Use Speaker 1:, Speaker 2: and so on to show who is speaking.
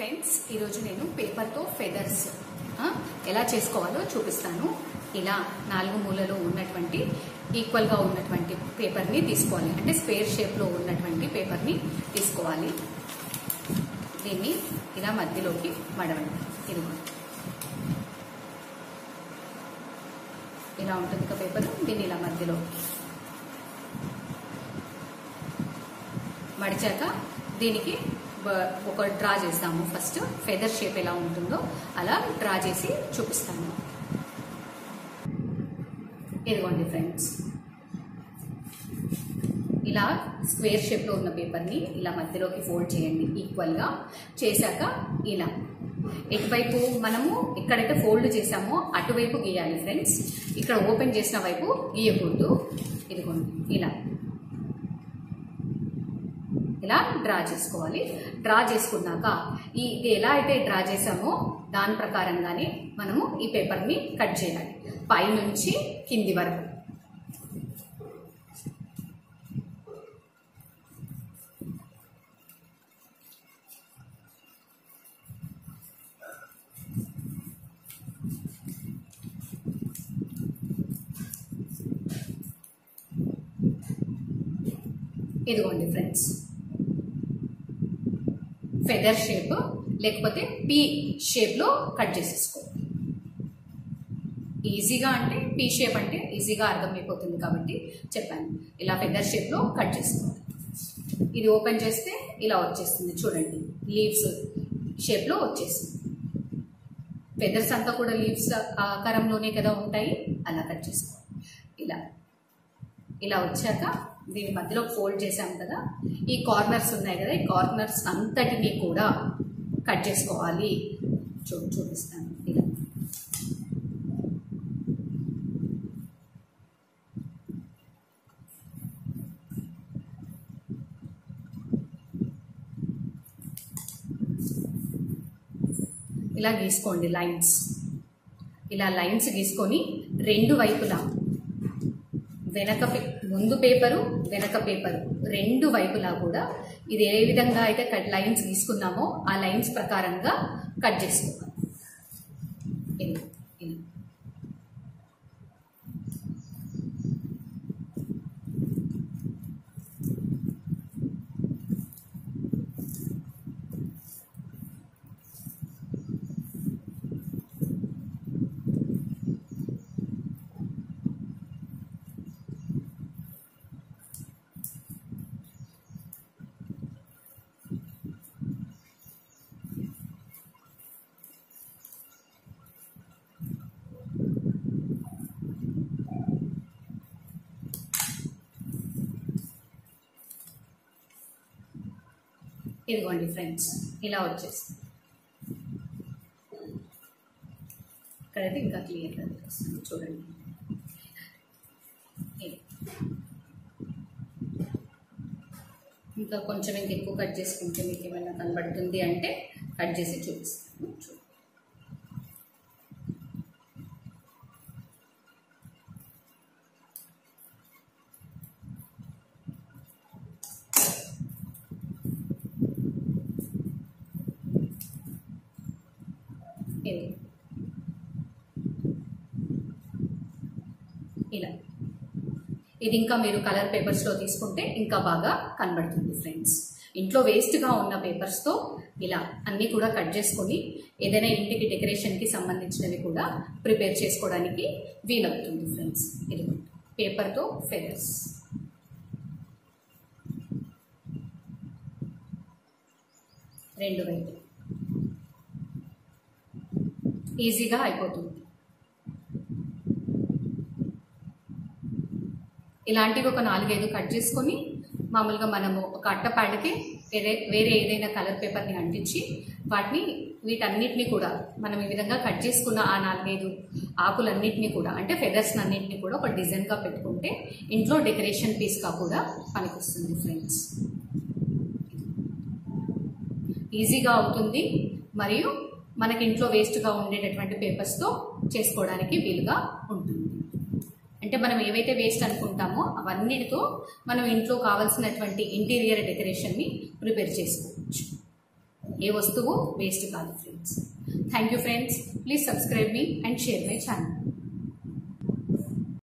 Speaker 1: Friends ఈరోజు నేను పేపర్తో ఫెదర్స్ ఎలా చేసుకోవాలో చూపిస్తాను ఇలా నాలుగు మూలలో ఉన్నటువంటి ఈక్వల్గా ఉన్నటువంటి పేపర్ని తీసుకోవాలి అంటే స్పేర్ షేప్లో ఉన్నటువంటి పేపర్ని తీసుకోవాలి దీన్ని ఇలా మధ్యలోకి మడవండి ఇదిగో ఇలా ఉంటుంది ఇక పేపర్ దీన్ని ఇలా మధ్యలో మడిచాక దీనికి బ- ఒక డ్రా చేస్తాము ఫస్ట్ ఫెదర్ షేప్ ఎలా ఉంటుందో అలా డ్రా చేసి చూపిస్తాను ఇదిగోండి ఫ్రెండ్స్ ఇలా స్క్వేర్ షేప్లో ఉన్న పేపర్ని ఇలా మధ్యలోకి ఫోల్డ్ చేయండి ఈక్వల్గా చేశాక ఇలా ఎటువైపు మనము ఎక్కడైతే ఫోల్డ్ చేసామో అటువైపు గీయాలి ఫ్రెండ్స్ ఇక్కడ ఓపెన్ చేసిన వైపు గీయకూడదు ఇదిగోండి ఇలా ఇలా డ్రా చేసుకోవాలి డ్రా చేసుకున్నాక ఈ ఇది ఎలా అయితే డ్రా చేసామో దాని ప్రకారంగానే మనము ఈ పేపర్ని కట్ చేయాలి పై నుంచి కింది వరకు ఇదిగోండి ఫ్రెండ్స్ ఫెదర్ షేప్ లేకపోతే పీ షేప్లో కట్ చేసేసుకో ఈజీగా అంటే పీ షేప్ అంటే ఈజీగా అర్థమైపోతుంది కాబట్టి చెప్పాను ఇలా ఫెదర్ షేప్లో కట్ చేసుకోవాలి ఇది ఓపెన్ చేస్తే ఇలా వచ్చేస్తుంది చూడండి లీవ్స్ షేప్లో వచ్చేస్తుంది ఫెదర్స్ అంతా కూడా లీవ్స్ ఆకారంలోనే కదా ఉంటాయి అలా కట్ చేసుకోవాలి ఇలా ఇలా వచ్చాక దీని మధ్యలో ఫోల్డ్ చేసాం కదా ఈ కార్నర్స్ ఉన్నాయి కదా ఈ కార్నర్స్ అంతటినీ కూడా కట్ చేసుకోవాలి చూ చూపిస్తాను ఇలా ఇలా గీసుకోండి లైన్స్ ఇలా లైన్స్ గీసుకొని రెండు వైపులా వెనక పే- ముందు పేపరు వెనక పేపరు రెండు వైపులా కూడా ఇది ఏ విధంగా అయితే కట్ లైన్స్ గీసుకున్నామో ఆ లైన్స్ ప్రకారంగా కట్ చేసుకోవాలి ఇలా, ఇలా. ఇదిగోండి ఫ్రెండ్స్ ఇలా వచ్చేస్తుంది ఇక్కడైతే ఇంకా క్లియర్గా తెలుస్తుంది చూడండి ఇది. ఇంకా కొంచెం ఇంక ఎక్కువ కట్ చేసుకుంటే మీకు ఏమైనా కనబడుతుంది అంటే కట్ చేసి చూపిస్తాను చూడండి ఇది ఇలా ఇది ఇంకా మీరు కలర్ పేపర్స్లో తీసుకుంటే ఇంకా బాగా కనబడుతుంది ఫ్రెండ్స్ ఇంట్లో వేస్ట్గా ఉన్న పేపర్స్తో ఇలా అన్నీ కూడా కట్ చేసుకొని ఏదైనా ఇంటికి డెకరేషన్కి సంబంధించినవి కూడా ప్రిపేర్ చేసుకోవడానికి వీలవుతుంది ఫ్రెండ్స్ ఇది పేపర్తో ఫెదర్స్ రెండు వైపు ఈజీగా అయిపోతుంది ఇలాంటివి ఒక నాలుగైదు కట్ చేసుకొని మామూలుగా మనము ఒక అట్టపాడికి వేరే వేరే ఏదైనా కలర్ పేపర్ని అంటించి వాటిని వీటన్నిటిని కూడా మనం ఈ విధంగా కట్ చేసుకున్న ఆ నాలుగైదు ఆకులన్నిటిని కూడా అంటే ఫెదర్స్ అన్నిటిని కూడా ఒక డిజైన్గా పెట్టుకుంటే ఇంట్లో డెకరేషన్ పీస్గా కూడా పనికొస్తుంది ఫ్రెండ్స్ ఈజీగా అవుతుంది మరియు మనకి ఇంట్లో వేస్ట్గా ఉండేటటువంటి పేపర్స్తో చేసుకోవడానికి వీలుగా ఉంటుంది అంటే మనం ఏవైతే వేస్ట్ అనుకుంటామో అవన్నిటితో మనం ఇంట్లో కావాల్సినటువంటి ఇంటీరియర్ డెకరేషన్ని ప్రిపేర్ చేసుకోవచ్చు ఏ వస్తువు వేస్ట్ కాదు friends thank you friends please subscribe me and share my channel